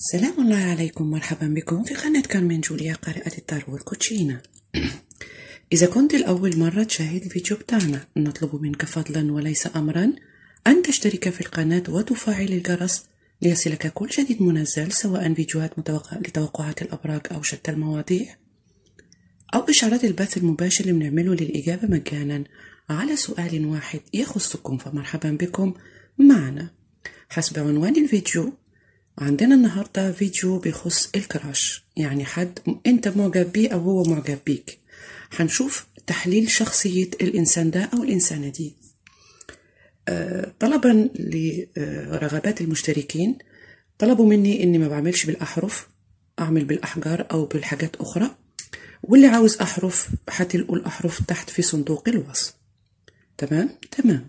سلام الله عليكم مرحبا بكم في قناة كارمن جوليا قارئة التارو والكوتشينا إذا كنت لأول مرة تشاهد الفيديو بتاعنا نطلب منك فضلا وليس أمرا أن تشترك في القناة وتفعل الجرس ليصلك كل جديد منزل سواء فيديوهات متوقع لتوقعات الأبراج أو شتى المواضيع أو إشعارات البث المباشر اللي بنعمله للإجابة مجانا على سؤال واحد يخصكم فمرحبا بكم معنا حسب عنوان الفيديو عندنا النهاردة فيديو بيخص الكراش يعني حد انت معجب بيه او هو معجب بيك هنشوف تحليل شخصية الانسان ده او الانسانة دي آه، طلبا لرغبات المشتركين طلبوا مني اني ما بعملش بالاحرف اعمل بالاحجار او بالحاجات اخرى واللي عاوز احرف هتلقوا الاحرف تحت في صندوق الوصف تمام تمام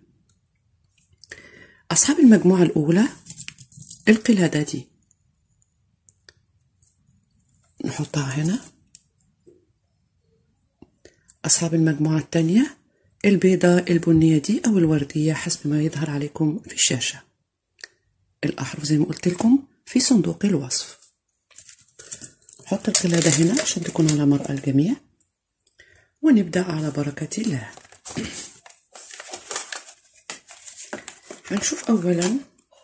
اصحاب المجموعة الاولى القلادة دي نحطها هنا أصحاب المجموعة التانية البيضة البنية دي أو الوردية حسب ما يظهر عليكم في الشاشة الأحرف زي ما قلت لكم في صندوق الوصف نحط القلادة هنا عشان تكون على مرأى الجميع ونبدأ على بركة الله هنشوف أولا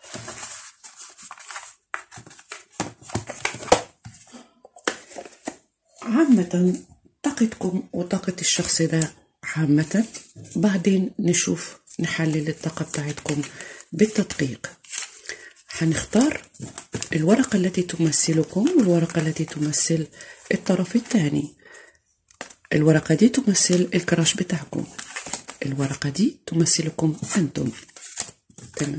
عامة طاقتكم وطاقة الشخص ده عامة بعدين نشوف نحلل الطاقة بتاعتكم بالتدقيق هنختار الورقة التي تمثلكم والورقة التي تمثل الطرف الثاني الورقة دي تمثل الكراش بتاعكم الورقة دي تمثلكم أنتم تمام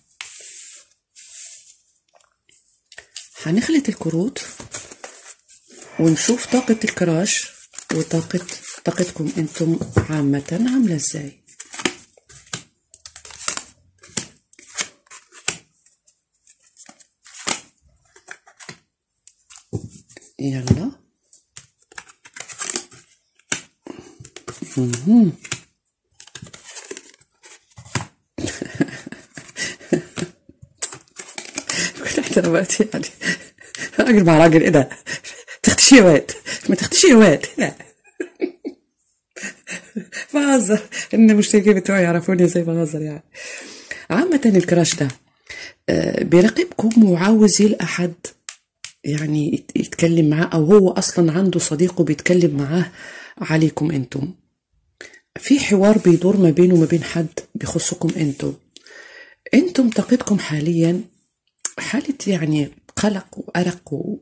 هنخلط الكروت ونشوف طاقة الكراش وطاقة طاقتكم انتم عامة عاملة ازاي يلا مهم. كل احترامات يعني راجل مع راجل ايه ده تختشي يا واد ما تختشي يا واد لا بهزر ان المشتركين بتوعي يعرفوني زي بهزر يعني عامة الكراش ده آه، بيراقبكم وعاوز يلقى حد يعني يت- يتكلم معاه او هو اصلا عنده صديقه بيتكلم معاه عليكم انتم في حوار بيدور ما بينه وما بين حد بيخصكم انتم انتم طاقتكم حاليا حالة يعني قلق وأرق و...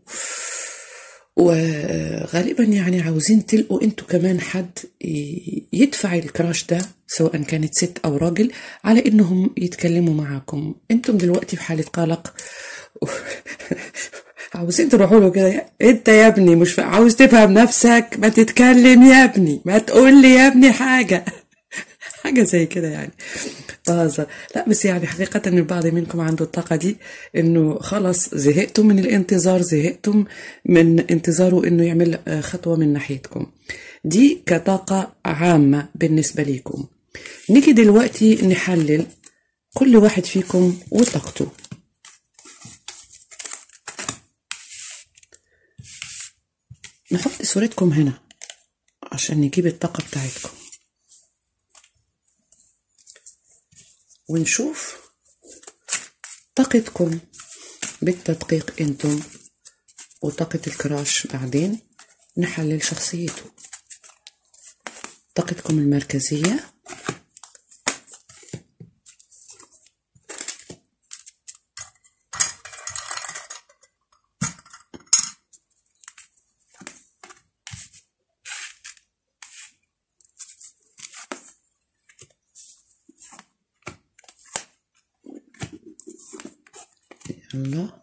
وغالبا يعني عاوزين تلقوا انتوا كمان حد ي- يدفع الكراش ده سواء كانت ست او راجل على انهم يتكلموا معاكم انتم دلوقتي في حالة قلق و... عاوزين تروحوا له كده انت يا ابني مش ف- عاوز تفهم نفسك ما تتكلم يا ابني ما تقول لي يا ابني حاجة حاجة زي كده يعني بهزر لا بس يعني حقيقة ان البعض منكم عنده الطاقة دي انه خلاص زهقتم من الانتظار زهقتم من انتظاره انه يعمل آه، خطوة من ناحيتكم دي كطاقة عامة بالنسبة ليكم نيجي دلوقتي نحلل كل واحد فيكم وطاقته نحط صورتكم هنا عشان نجيب الطاقة بتاعتكم ونشوف طاقتكم بالتدقيق انتم وطاقة الكراش بعدين نحلل شخصيته طاقتكم المركزية يلا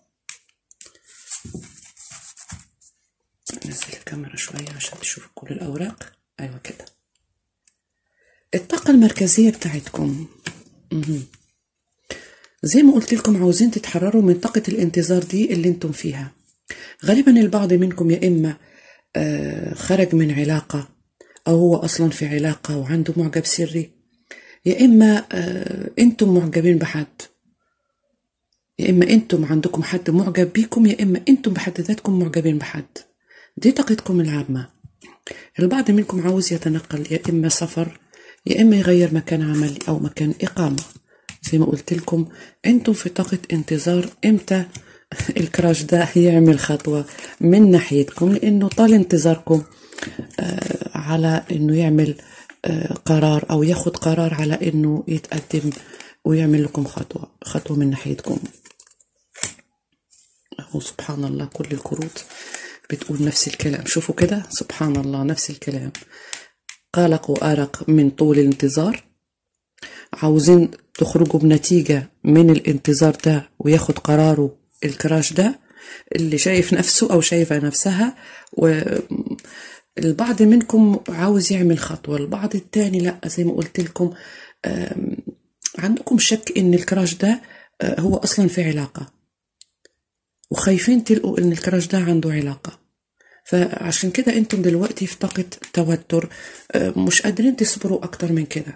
نزل الكاميرا شوية عشان تشوف كل الأوراق أيوة كده الطاقة المركزية بتاعتكم مهم. زي ما قلت لكم عاوزين تتحرروا من طاقة الانتظار دي اللي انتم فيها غالبا البعض منكم يا إما آه، خرج من علاقة أو هو أصلا في علاقة وعنده معجب سري يا إما آه، أنتم معجبين بحد يا إما أنتم عندكم حد معجب بيكم يا إما أنتم بحد ذاتكم معجبين بحد دي طاقتكم العامة البعض منكم عاوز يتنقل يا إما سفر يا إما يغير مكان عمل أو مكان إقامة زي ما قلت لكم أنتم في طاقة انتظار إمتى الكراش ده يعمل خطوة من ناحيتكم لأنه طال انتظاركم آه، على أنه يعمل آه، قرار أو ياخد قرار على أنه يتقدم ويعمل لكم خطوة خطوة من ناحيتكم أهو سبحان الله كل الكروت بتقول نفس الكلام شوفوا كده سبحان الله نفس الكلام قلق وأرق من طول الانتظار عاوزين تخرجوا بنتيجة من الانتظار ده وياخد قراره الكراش ده اللي شايف نفسه أو شايفة نفسها والبعض منكم عاوز يعمل خطوة البعض التاني لا زي ما قلت لكم آم، عندكم شك إن الكراش ده آه، هو أصلا في علاقة وخايفين تلقوا إن الكراش ده عنده علاقة فعشان كده انتم دلوقتي في طاقة توتر آه، مش قادرين تصبروا أكتر من كده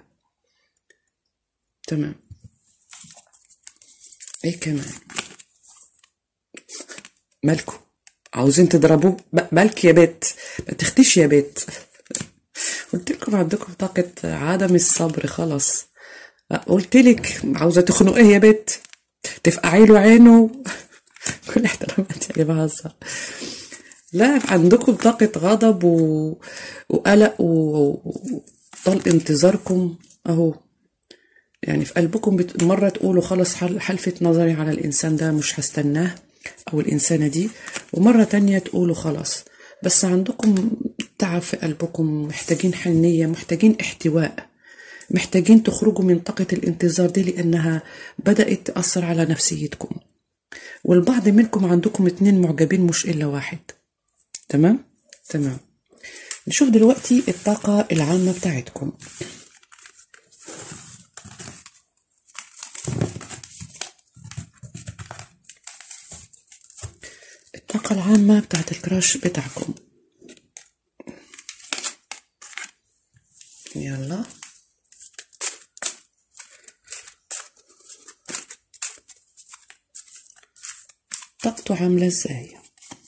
تمام ايه كمان مالكو عاوزين تضربوه ب- مالك يا بيت ما تختش يا بيت قلت لكم عندكم طاقة عدم الصبر خلاص قلت لك عاوزة تخنقيه يا بيت تفقعي له عينه كل احتراماتي يا بهزر لا عندكم طاقة غضب و... وقلق و... وطال انتظاركم اهو يعني في قلبكم بت... مرة تقولوا خلاص حل... حلفت نظري على الإنسان ده مش هستناه أو الإنسانة دي ومرة تانية تقولوا خلاص بس عندكم تعب في قلبكم محتاجين حنية محتاجين احتواء محتاجين تخرجوا من طاقة الانتظار دي لأنها بدأت تأثر على نفسيتكم والبعض منكم عندكم اتنين معجبين مش إلا واحد تمام؟ تمام نشوف دلوقتي الطاقة العامة بتاعتكم الطاقة العامة بتاعت الكراش بتاعكم يلا طاقته عاملة ازاي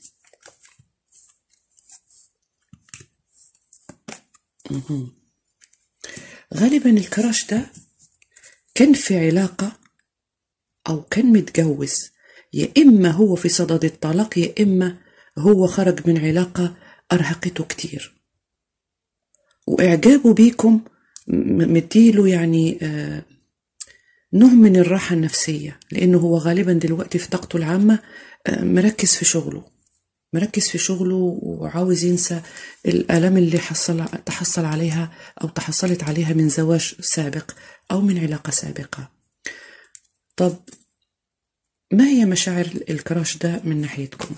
مهم. غالبا الكراش ده كان في علاقة أو كان متجوز يا إما هو في صدد الطلاق يا إما هو خرج من علاقة أرهقته كتير وإعجابه بيكم م- مديله يعني آه، نوع من الراحة النفسية لأنه هو غالبا دلوقتي في طاقته العامة آه، مركز في شغله مركز في شغله وعاوز ينسى الآلام اللي حصل تحصل عليها أو تحصلت عليها من زواج سابق أو من علاقة سابقة طب ما هي مشاعر الكراش ده من ناحيتكم؟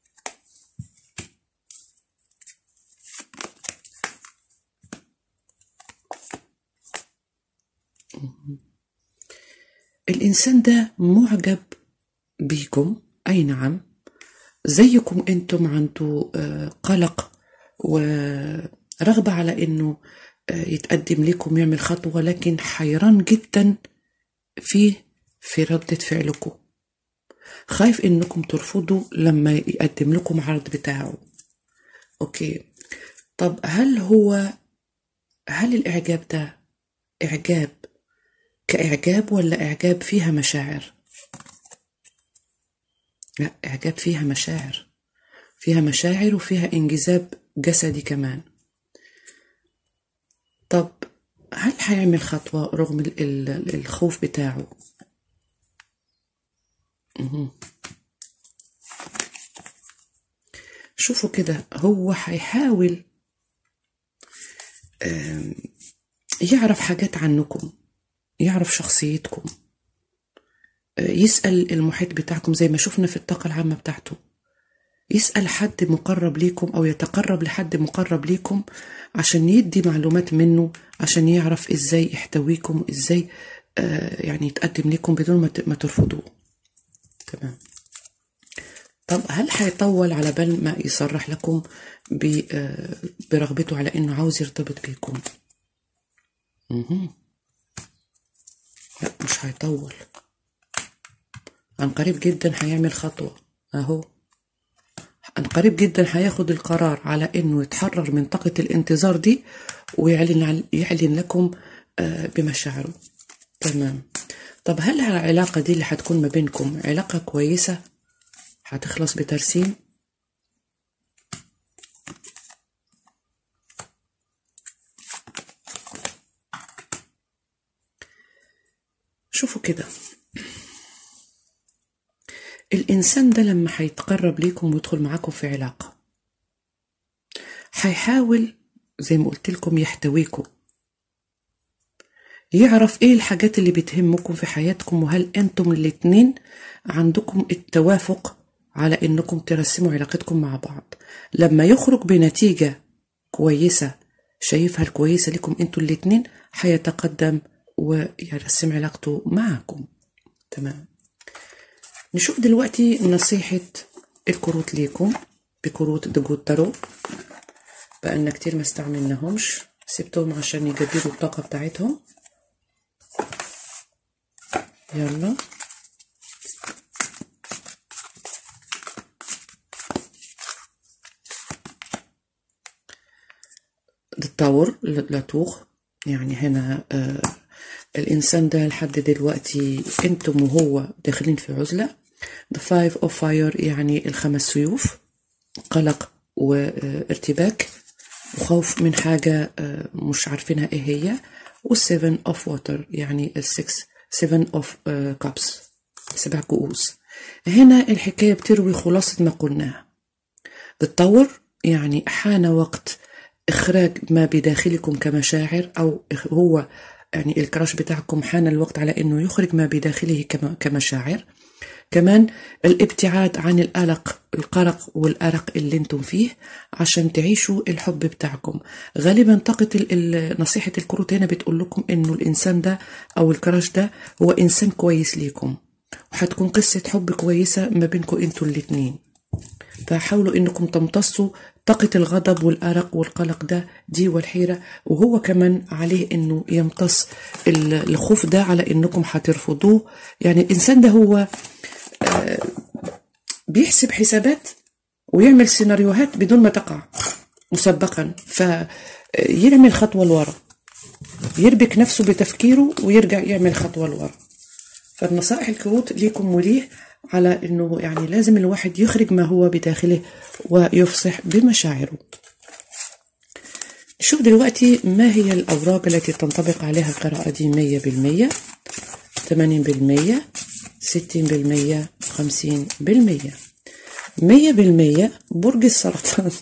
الإنسان ده معجب بيكم أي نعم زيكم أنتم عنده آه، قلق ورغبة على أنه آه، يتقدم لكم يعمل خطوة لكن حيران جدا في في ردة فعلكم خايف انكم ترفضوا لما يقدم لكم عرض بتاعه اوكي طب هل هو هل الاعجاب ده اعجاب كاعجاب ولا اعجاب فيها مشاعر لا اعجاب فيها مشاعر فيها مشاعر وفيها انجذاب جسدي كمان طب هل هيعمل خطوة رغم ال- ال- الخوف بتاعه شوفوا كده هو هيحاول آم، يعرف حاجات عنكم يعرف شخصيتكم آه، يسأل المحيط بتاعكم زي ما شفنا في الطاقة العامة بتاعته يسأل حد مقرب ليكم أو يتقرب لحد مقرب ليكم عشان يدي معلومات منه عشان يعرف إزاي يحتويكم إزاي آه، يعني يتقدم لكم بدون ما ت- ما ترفضوه تمام طب هل هيطول على بال ما يصرح لكم ب- آه، برغبته على انه عاوز يرتبط بيكم مهم. لا مش هيطول عن قريب جدا هيعمل خطوة أهو عن قريب جدا هياخد القرار على إنه يتحرر من طاقة الانتظار دي ويعلن عن- يعلن لكم آه، بمشاعره تمام طب هل العلاقة دي اللي هتكون ما بينكم علاقة كويسة هتخلص بترسيم شوفوا كده الإنسان ده لما هيتقرب ليكم ويدخل معاكم في علاقة هيحاول زي ما قلت لكم يحتويكم يعرف ايه الحاجات اللي بتهمكم في حياتكم وهل انتم الاتنين عندكم التوافق على انكم ترسموا علاقتكم مع بعض لما يخرج بنتيجة كويسة شايفها الكويسة لكم انتوا الاتنين هيتقدم ويرسم علاقته معكم تمام نشوف دلوقتي نصيحة الكروت ليكم بكروت دجود تارو بقالنا كتير ما استعملناهمش سبتهم عشان يجددوا الطاقة بتاعتهم يلا التطور لا توخ يعني هنا آه الإنسان ده لحد دلوقتي أنتم وهو داخلين في عزلة The five of fire يعني الخمس سيوف قلق وارتباك وخوف من حاجة آه، مش عارفينها ايه هي والسيفن اوف واتر يعني السكس سيفن اوف كابس سبع كؤوس هنا الحكاية بتروي خلاصة ما قلناه تتطور يعني حان وقت إخراج ما بداخلكم كمشاعر أو هو يعني الكراش بتاعكم حان الوقت على إنه يخرج ما بداخله كما- كمشاعر كمان الابتعاد عن القلق القلق والأرق اللي انتم فيه عشان تعيشوا الحب بتاعكم غالبا طاقة ال- ال- نصيحة الكروت هنا بتقول لكم انه الانسان ده او الكراش ده هو انسان كويس ليكم وهتكون قصة حب كويسة ما بينكم انتوا الاتنين فحاولوا انكم تمتصوا طاقة الغضب والأرق والقلق ده دي والحيرة وهو كمان عليه انه يمتص ال- الخوف ده على انكم هترفضوه يعني الانسان ده هو آه، بيحسب حسابات ويعمل سيناريوهات بدون ما تقع مسبقا فيعمل خطوة لورا يربك نفسه بتفكيره ويرجع يعمل خطوة لورا فالنصائح الكروت ليكم وليه على انه يعني لازم الواحد يخرج ما هو بداخله ويفصح بمشاعره نشوف دلوقتي ما هي الأوراق التي تنطبق عليها القراءة دي مية بالمية ثمانين بالمية ستين بالمية خمسين بالمية مية بالمية برج السرطان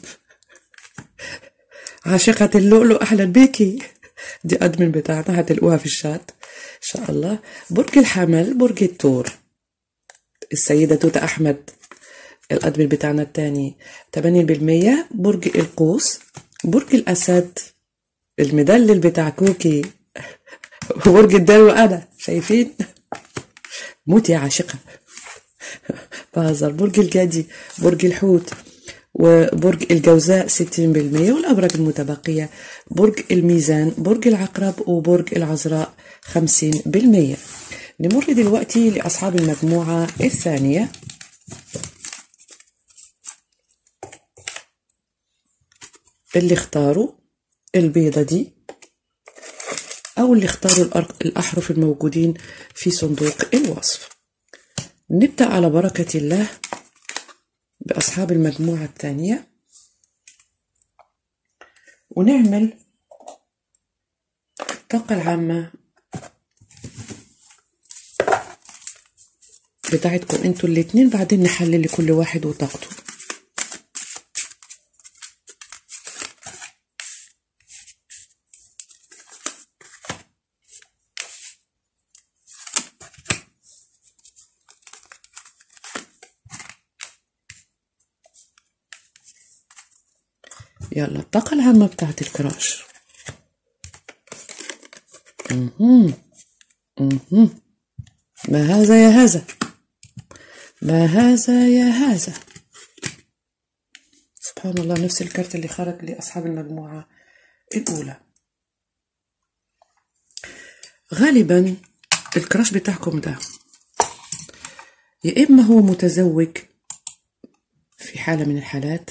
عاشقة اللؤلؤ أهلا بيكي دي أدمن بتاعنا هتلقوها في الشات إن شاء الله برج الحمل برج الثور السيدة توتا أحمد الأدمن بتاعنا التاني 80% برج القوس برج الأسد المدلل بتاع كوكي وبرج الدلو أنا شايفين موت يا عاشقة بهزر برج الجدي برج الحوت وبرج الجوزاء 60% والأبراج المتبقية برج الميزان برج العقرب وبرج العذراء 50% نمر دلوقتي لأصحاب المجموعة الثانية اللي اختاروا البيضة دي أو اللي اختاروا الأرق- الأحرف الموجودين في صندوق الوصف نبدأ على بركة الله بأصحاب المجموعة الثانية ونعمل الطاقة العامة بتاعتكم انتوا الاتنين بعدين نحلل لكل واحد وطاقته يلا الطاقة العامة بتاعت الكراش مهم. مهم. ما هذا يا هذا ما هذا يا هذا سبحان الله نفس الكارت اللي خرج لأصحاب المجموعة الأولى غالبا الكراش بتاعكم ده يا إما هو متزوج في حالة من الحالات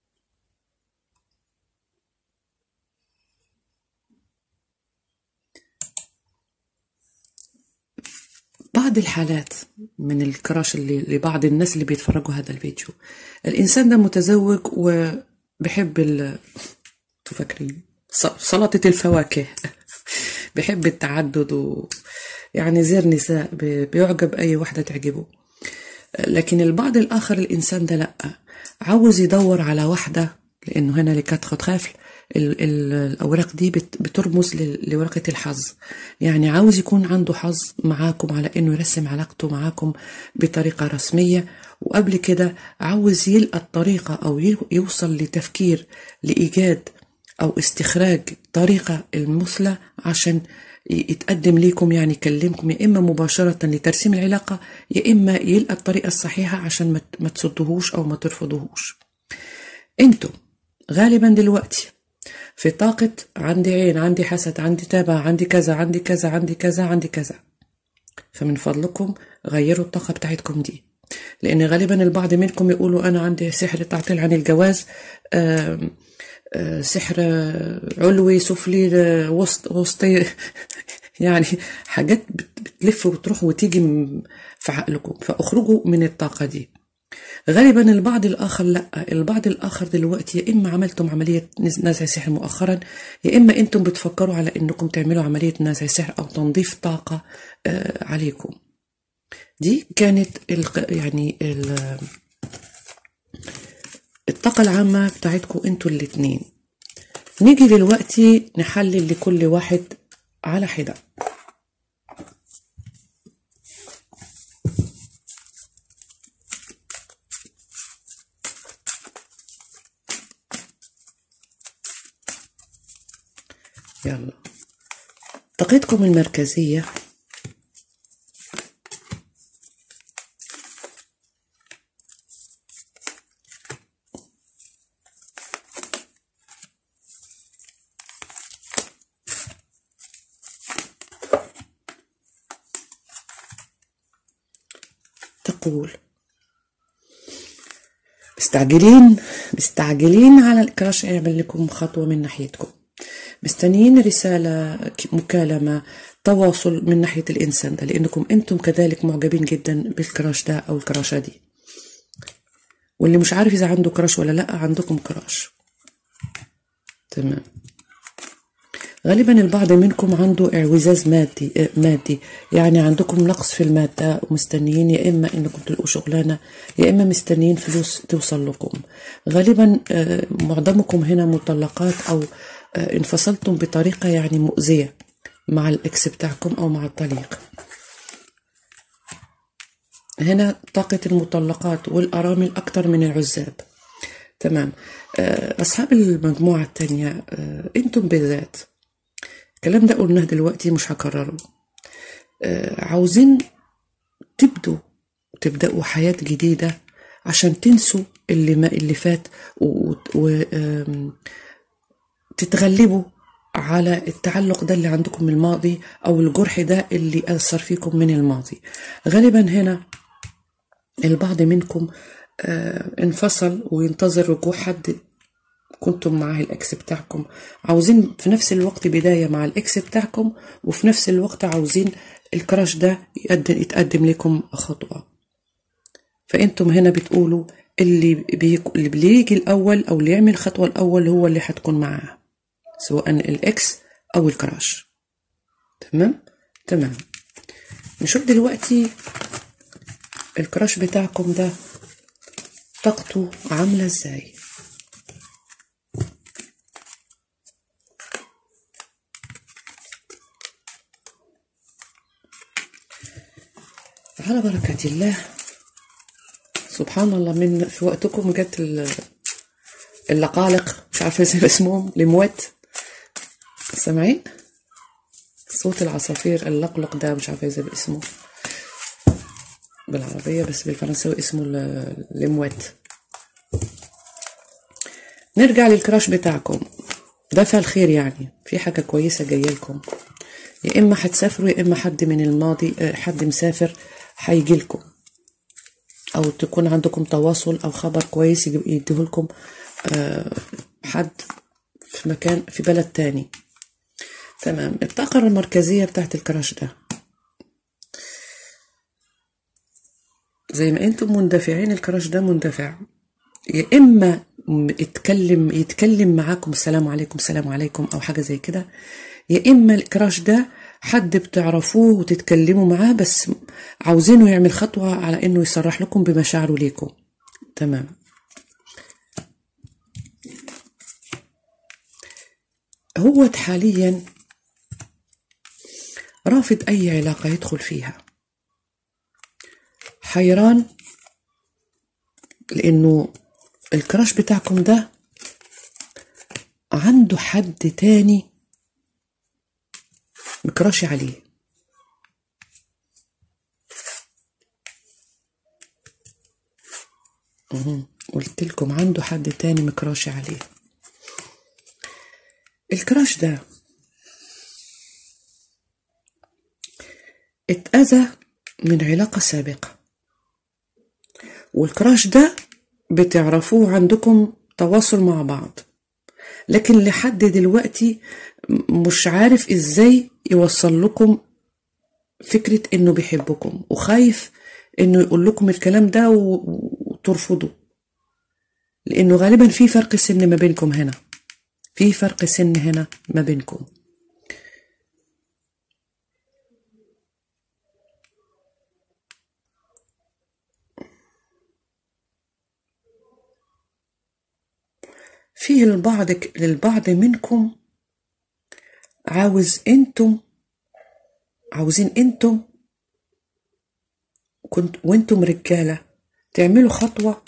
بعض الحالات من الكراش اللي لبعض الناس اللي بيتفرجوا هذا الفيديو الإنسان ده متزوج وبحب ال تفكرين سلطة الفواكه بحب التعدد و يعني زير نساء بيعجب أي واحدة تعجبه لكن البعض الآخر الإنسان ده لأ عاوز يدور على واحدة لأنه هنا لكات خطافل الأوراق دي بترمز لورقة الحظ يعني عاوز يكون عنده حظ معاكم على إنه يرسم علاقته معاكم بطريقة رسمية وقبل كده عاوز يلقى الطريقة أو يوصل لتفكير لإيجاد أو استخراج طريقة المثلى عشان يتقدم ليكم يعني يكلمكم يا إما مباشرة لترسيم العلاقة يا إما يلقى الطريقة الصحيحة عشان ما تصدهوش أو ما ترفضوهوش انتوا غالبا دلوقتي في طاقة عندي عين عندي حسد عندي تابع عندي كذا عندي كذا عندي كذا عندي كذا فمن فضلكم غيروا الطاقة بتاعتكم دي لأن غالبا البعض منكم يقولوا أنا عندي سحر تعطيل عن الجواز سحر علوي سفلي وسط وسطي يعني حاجات بتلف وتروح وتيجي في عقلكم فاخرجوا من الطاقة دي غالبا البعض الآخر لا البعض الآخر دلوقتي يا إما عملتم عملية نزع سحر مؤخرا يا إما أنتم بتفكروا على إنكم تعملوا عملية نزع سحر أو تنظيف طاقة عليكم دي كانت يعني الطاقة العامة بتاعتكم انتوا الاتنين نيجي دلوقتي نحلل لكل واحد على حدة يلا طاقتكم المركزية تقول مستعجلين مستعجلين على الكراش يعمل لكم خطوة من ناحيتكم مستنيين رسالة مكالمة تواصل من ناحية الإنسان ده لأنكم أنتم كذلك معجبين جدا بالكراش ده أو الكراشة دي واللي مش عارف إذا عنده كراش ولا لأ عندكم كراش تمام غالبا البعض منكم عنده اعوزاز مادي مادي يعني عندكم نقص في المادة ومستنيين يا إما إنكم تلقوا شغلانة يا إما مستنيين فلوس توصل لكم غالبا معظمكم هنا مطلقات أو انفصلتم بطريقة يعني مؤذية مع الإكس بتاعكم أو مع الطليق هنا طاقة المطلقات والأرامل أكتر من العزاب تمام أصحاب المجموعة التانية أنتم بالذات الكلام ده قلناه دلوقتي مش هكرره عاوزين تبدوا تبدأوا حياة جديدة عشان تنسوا اللي ما اللي فات و, و تتغلبوا على التعلق ده اللي عندكم من الماضي أو الجرح ده اللي أثر فيكم من الماضي غالبا هنا البعض منكم انفصل وينتظر رجوع حد كنتم معاه الاكس بتاعكم عاوزين في نفس الوقت بداية مع الاكس بتاعكم وفي نفس الوقت عاوزين الكراش ده يقدم, يتقدم لكم خطوة فانتم هنا بتقولوا اللي, بيك اللي بيجي الاول او اللي يعمل الخطوة الاول هو اللي هتكون معاه سواء الاكس او الكراش تمام تمام نشوف دلوقتي الكراش بتاعكم ده طاقته عاملة ازاي على بركة الله سبحان الله من في وقتكم جت اللقالق مش عارفة ازاي اسمهم لموت سامعين صوت العصافير اللقلق ده مش عارفة ازاي اسمه بالعربية بس بالفرنساوي اسمه لموت نرجع للكراش بتاعكم دفع الخير يعني في حاجة كويسة جاية لكم يا إما هتسافروا يا إما حد من الماضي حد مسافر هيجي لكم او تكون عندكم تواصل او خبر كويس يديهولكم آه، حد في مكان في بلد تاني تمام الطاقة المركزية بتاعت الكراش ده زي ما انتم مندفعين الكراش ده مندفع يا اما م- يتكلم يتكلم معاكم السلام عليكم السلام عليكم او حاجه زي كده يا اما الكراش ده حد بتعرفوه وتتكلموا معاه بس عاوزينه يعمل خطوه على انه يصرح لكم بمشاعره ليكم تمام هو حاليا رافض اي علاقه يدخل فيها حيران لانه الكراش بتاعكم ده عنده حد تاني مكراشي عليه مهم. قلت لكم عنده حد تاني مكراشي عليه الكراش ده اتأذى من علاقة سابقة والكراش ده بتعرفوه عندكم تواصل مع بعض لكن لحد دلوقتي م- مش عارف ازاي يوصل لكم فكرة انه بيحبكم وخايف انه يقول لكم الكلام ده و- وترفضوا لانه غالبا في فرق سن ما بينكم هنا في فرق سن هنا ما بينكم فيه البعض للبعض منكم عاوز انتم عاوزين انتم كنت وانتم رجالة تعملوا خطوة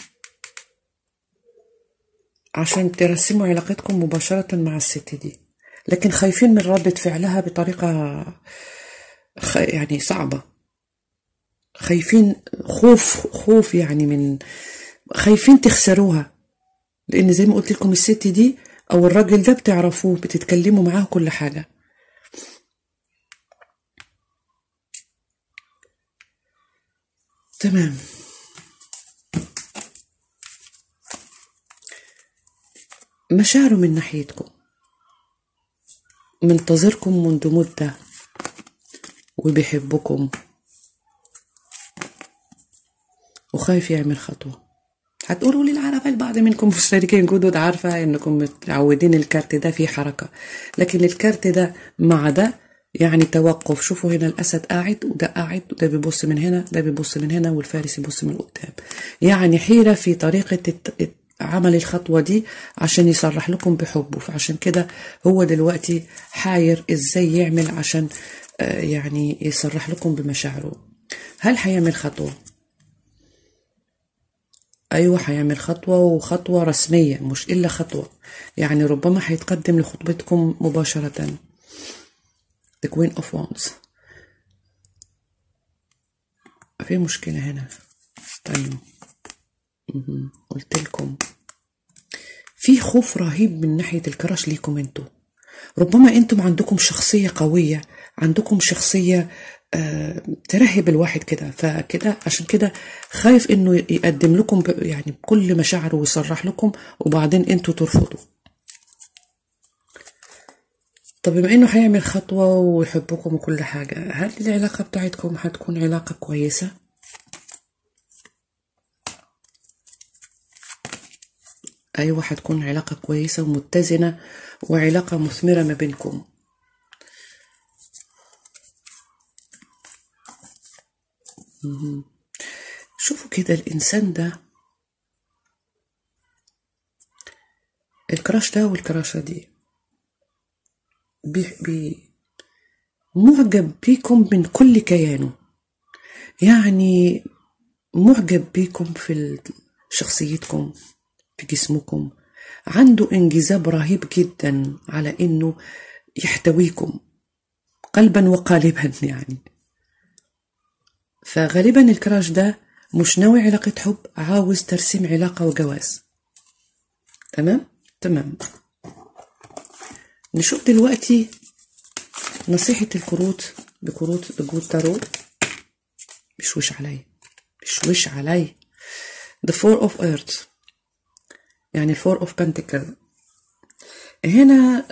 عشان ترسموا علاقتكم مباشرة مع الست دي لكن خايفين من ردة فعلها بطريقة خ... يعني صعبة خايفين خوف خوف يعني من خايفين تخسروها لان زي ما قلت لكم الست دي او الراجل ده بتعرفوه بتتكلموا معاه كل حاجه تمام مشاعره من ناحيتكم منتظركم منذ مدة وبيحبكم وخايف يعمل خطوة هتقولوا لي العرب البعض منكم مشتركين جدد عارفة انكم متعودين الكارت ده فيه حركة لكن الكارت ده مع ده يعني توقف شوفوا هنا الأسد قاعد وده قاعد وده بيبص من هنا ده بيبص من هنا والفارس يبص من قدام يعني حيرة في طريقة الت- الت- عمل الخطوة دي عشان يصرح لكم بحبه فعشان كده هو دلوقتي حاير ازاي يعمل عشان آه، يعني يصرح لكم بمشاعره هل هيعمل خطوة أيوة هيعمل خطوة وخطوة رسمية مش إلا خطوة يعني ربما هيتقدم لخطبتكم مباشرة The Queen of Wands في مشكلة هنا طيب مهم. قلت لكم في خوف رهيب من ناحية الكراش ليكم انتوا ربما انتم عندكم شخصية قوية عندكم شخصية آه ترهب الواحد كده فكده عشان كده خايف انه يقدم لكم ب- يعني بكل مشاعره ويصرح لكم وبعدين انتوا ترفضوا طب بما انه هيعمل خطوة ويحبكم وكل حاجة هل العلاقة بتاعتكم هتكون علاقة كويسة؟ أيوة هتكون علاقة كويسة ومتزنة وعلاقة مثمرة ما بينكم مهم. شوفوا كده الإنسان ده الكراش ده والكراشة دي بي بي معجب بيكم من كل كيانه يعني معجب بيكم في ال- شخصيتكم في جسمكم عنده انجذاب رهيب جدا على انه يحتويكم قلبا وقالبا يعني فغالبا الكراش ده مش ناوي علاقة حب عاوز ترسيم علاقة وجواز تمام تمام نشوف دلوقتي نصيحة الكروت بكروت بجود تارو بشوش علي بشوش علي the four of earth يعني الفور اوف pentacle هنا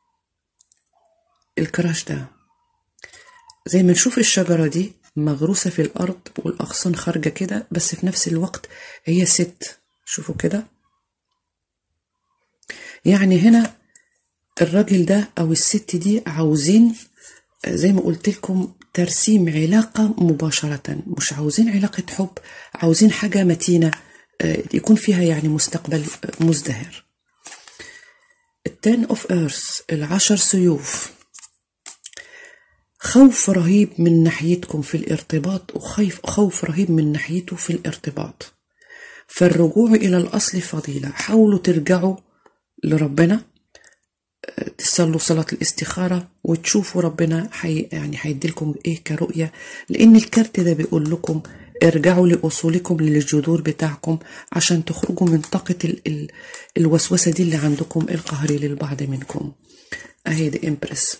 الكراش ده زي ما نشوف الشجرة دي مغروسة في الأرض والأغصان خارجة كده بس في نفس الوقت هي ست شوفوا كده يعني هنا الراجل ده أو الست دي عاوزين زي ما قلت لكم ترسيم علاقة مباشرة مش عاوزين علاقة حب عاوزين حاجة متينة يكون فيها يعني مستقبل مزدهر التن اوف ايرث العشر سيوف خوف رهيب من ناحيتكم في الارتباط وخوف خوف رهيب من ناحيته في الارتباط فالرجوع إلى الأصل فضيلة حاولوا ترجعوا لربنا تصلوا صلاة الاستخارة وتشوفوا ربنا حي يعني هيديلكم ايه كرؤية لأن الكارت ده بيقول لكم ارجعوا لأصولكم للجذور بتاعكم عشان تخرجوا من طاقة ال ال الوسوسة دي اللي عندكم القهري للبعض منكم أهي دي إمبرس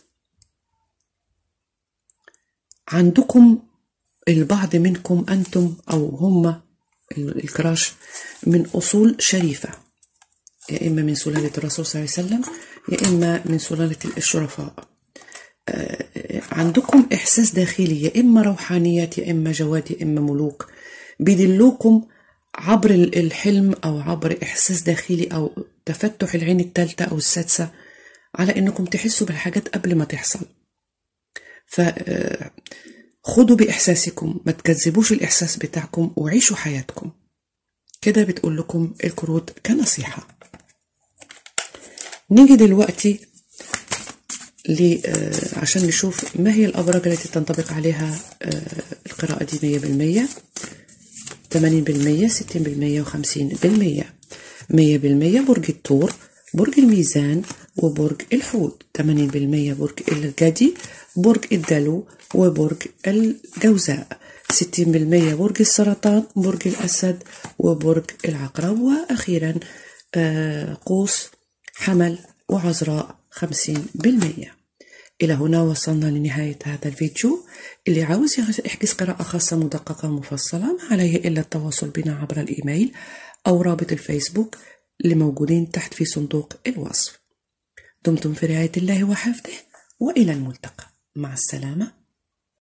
عندكم البعض منكم أنتم أو هم الكراش من أصول شريفة يا إما من سلالة الرسول صلى الله عليه وسلم يا إما من سلالة الشرفاء عندكم إحساس داخلي يا إما روحانيات يا إما جواد يا إما ملوك بيدلوكم عبر الحلم أو عبر إحساس داخلي أو تفتح العين الثالثة أو السادسة على إنكم تحسوا بالحاجات قبل ما تحصل فخدوا بإحساسكم ما تكذبوش الإحساس بتاعكم وعيشوا حياتكم كده بتقول لكم الكروت كنصيحة نيجي دلوقتي ل عشان نشوف ما هي الأبراج التي تنطبق عليها القراءة دي مية بالمية تمانين بالمية ستين بالمية وخمسين بالمية مية بالمية برج الثور برج الميزان وبرج الحوت 80% برج الجدي برج الدلو وبرج الجوزاء 60% برج السرطان برج الأسد وبرج العقرب وأخيرا قوس حمل وعذراء 50% إلى هنا وصلنا لنهاية هذا الفيديو اللي عاوز يحجز قراءة خاصة مدققة مفصلة ما عليه إلا التواصل بنا عبر الإيميل أو رابط الفيسبوك اللي موجودين تحت في صندوق الوصف دمتم في رعاية الله وحفظه وإلى الملتقى مع السلامة